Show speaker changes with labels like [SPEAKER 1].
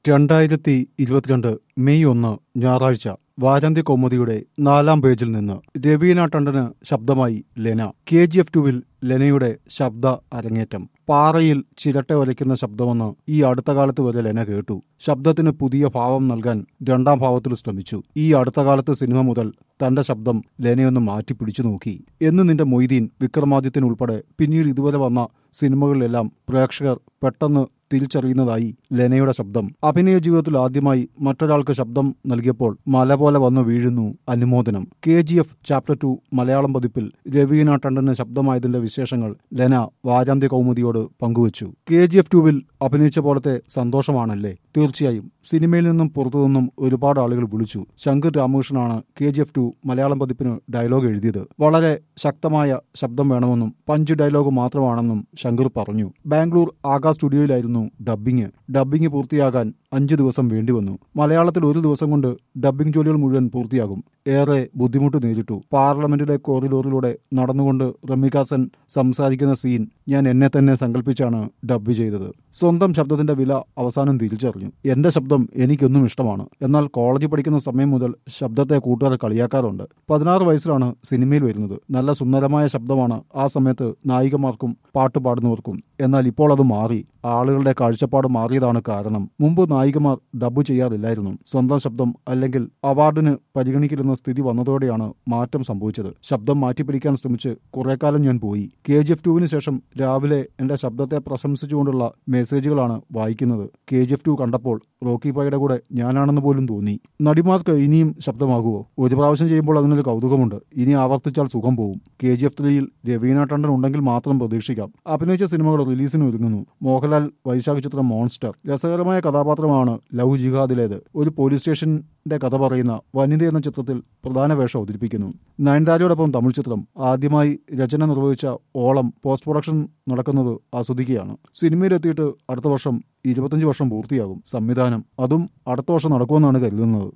[SPEAKER 1] രണ്ടായിരത്തി ഇരുപത്തിരണ്ട് മെയ് ഒന്ന് ഞായറാഴ്ച വാരാന്ത്യ കൗമുദിയുടെ നാലാം പേജിൽ നിന്ന് രവീന ടണ്ടന് ശബ്ദമായി ലെന കെ ജി എഫ് ടുവിൽ ലെനയുടെ ശബ്ദ അരങ്ങേറ്റം പാറയിൽ ചിരട്ട ഒലയ്ക്കുന്ന ശബ്ദമെന്ന് ഈ അടുത്ത കാലത്ത് വരെ ലെന കേട്ടു ശബ്ദത്തിന് പുതിയ ഭാവം നൽകാൻ രണ്ടാം ഭാവത്തിൽ ശ്രമിച്ചു ഈ അടുത്ത കാലത്ത് സിനിമ മുതൽ തന്റെ ശബ്ദം ലെനയൊന്ന് മാറ്റി പിടിച്ചു നോക്കി എന്ന് നിന്റെ മൊയ്തീൻ വിക്രമാദിത്യൻ ഉൾപ്പെടെ പിന്നീട് ഇതുവരെ വന്ന സിനിമകളിലെല്ലാം പ്രേക്ഷകർ പെട്ടെന്ന് തിരിച്ചറിയുന്നതായി ലെനയുടെ ശബ്ദം അഭിനയ ജീവിതത്തിൽ ആദ്യമായി മറ്റൊരാൾക്ക് ശബ്ദം നൽകിയപ്പോൾ മല പോലെ വന്നു വീഴുന്നു അനുമോദനം K G F chapter two Malayalam പതിപ്പിൽ രവീന ടണ്ടന് ശബ്ദമായതിന്റെ വിശേഷങ്ങൾ ലെന വാരാന്ത്യ കൗമുദിയോട് പങ്കുവച്ചു കെ ജി എഫ് ടുവിൽ അഭിനയിച്ച പോലത്തെ സന്തോഷമാണല്ലേ തീർച്ചയായും സിനിമയിൽ നിന്നും പുറത്തുനിന്നും ഒരുപാട് ആളുകൾ വിളിച്ചു ശങ്കർ രാമകൃഷ്ണനാണ് K G F two Malayalam പതിപ്പിന് ഡയലോഗ് എഴുതിയത് വളരെ ശക്തമായ ശബ്ദം വേണമെന്നും പഞ്ച് ഡയലോഗ് മാത്രമാണെന്നും ശങ്കർ പറഞ്ഞു ബാംഗ്ലൂർ ആകാ സ്റ്റുഡിയോയിലായിരുന്നു ഡബ്ബിംഗ് ഡബ്ബിംഗ് പൂർത്തിയാകാൻ അഞ്ചു ദിവസം വേണ്ടിവന്നു മലയാളത്തിൽ ഒരു ദിവസം കൊണ്ട് ഡബ്ബിംഗ് ജോലികൾ മുഴുവൻ പൂർത്തിയാകും ഏറെ ബുദ്ധിമുട്ട് നേരിട്ടു പാർലമെന്റിലെ കോറിഡോറിലൂടെ നടന്നുകൊണ്ട് റമികാസൻ സംസാരിക്കുന്ന സീൻ ഞാൻ എന്നെ തന്നെ സങ്കല്പിച്ചാണ് ഡബ്ബ് ചെയ്തത് സ്വന്തം ശബ്ദത്തിന്റെ വില അവസാനം തിരിച്ചറിഞ്ഞു എന്റെ ശബ്ദം എനിക്കൊന്നും ഇഷ്ടമാണ് എന്നാൽ കോളേജിൽ പഠിക്കുന്ന സമയം മുതൽ ശബ്ദത്തെ കൂട്ടുകാർ കളിയാക്കാറുണ്ട് പതിനാറ് വയസ്സിലാണ് സിനിമയിൽ വരുന്നത് നല്ല സുന്ദരമായ ശബ്ദമാണ് ആ സമയത്ത് നായികമാർക്കും പാട്ട് പാടുന്നവർക്കും എന്നാൽ ഇപ്പോൾ അത് മാറി ആളുകളുടെ കാഴ്ചപ്പാട് മാറിയതാണ് കാരണം മുമ്പ് നായികമാർ ഡബ്ബ് ചെയ്യാറില്ലായിരുന്നു സ്വന്തം ശബ്ദം അല്ലെങ്കിൽ അവാർഡിന് പരിഗണിക്കില്ലെന്ന സ്ഥിതി വന്നതോടെയാണ് മാറ്റം സംഭവിച്ചത് ശബ്ദം മാറ്റിപ്പിടിക്കാൻ ശ്രമിച്ച് കുറെ കാലം ഞാൻ പോയി കെ ജി എഫ് ടുവിന് ശേഷം രാവിലെ എന്റെ ശബ്ദത്തെ പ്രശംസിച്ചുകൊണ്ടുള്ള മെസ്സേജുകളാണ് വായിക്കുന്നത് കെ ജി എഫ് ടു കണ്ടപ്പോൾ റോക്കി പായുടെ കൂടെ ഞാനാണെന്ന് പോലും തോന്നി നടിമാർക്ക് ഇനിയും ശബ്ദമാകുമോ ഒരു പ്രാവശ്യം ചെയ്യുമ്പോൾ അതിനൊരു കൗതുകമുണ്ട് ഇനി ആവർത്തിച്ചാൽ സുഖം പോവും കെ ജി എഫ് ത്രീയിൽ രവീന ടണ്ടൻ ഉണ്ടെങ്കിൽ മാത്രം പ്രതീക്ഷിക്കാം അഭിനയിച്ച സിനിമകൾ റിലീസിന് ഒരുങ്ങുന്നു മോഹൻലാൽ വൈശാഖ ചിത്രം മോൺസ്റ്റർ രസകരമായ കഥാപാത്രമാണ് ലവ് ജിഹാദിലേത് ഒരു പോലീസ് സ്റ്റേഷന്റെ കഥ പറയുന്ന വനിത എന്ന ചിത്രത്തിൽ പ്രധാന വേഷം അവതരിപ്പിക്കുന്നു നയൻതാരയോടൊപ്പം തമിഴ് ചിത്രം ആദ്യമായി രചന നിർവഹിച്ച ഓളം പോസ്റ്റ് പ്രൊഡക്ഷൻ നടക്കുന്നത് ആസ്വദിക്കുകയാണ് സിനിമയിലെത്തിയിട്ട് അടുത്ത വർഷം ഇരുപത്തഞ്ച് വർഷം പൂർത്തിയാകും സംവിധാനം അതും അടുത്ത വർഷം നടക്കുമെന്നാണ് കരുതുന്നത്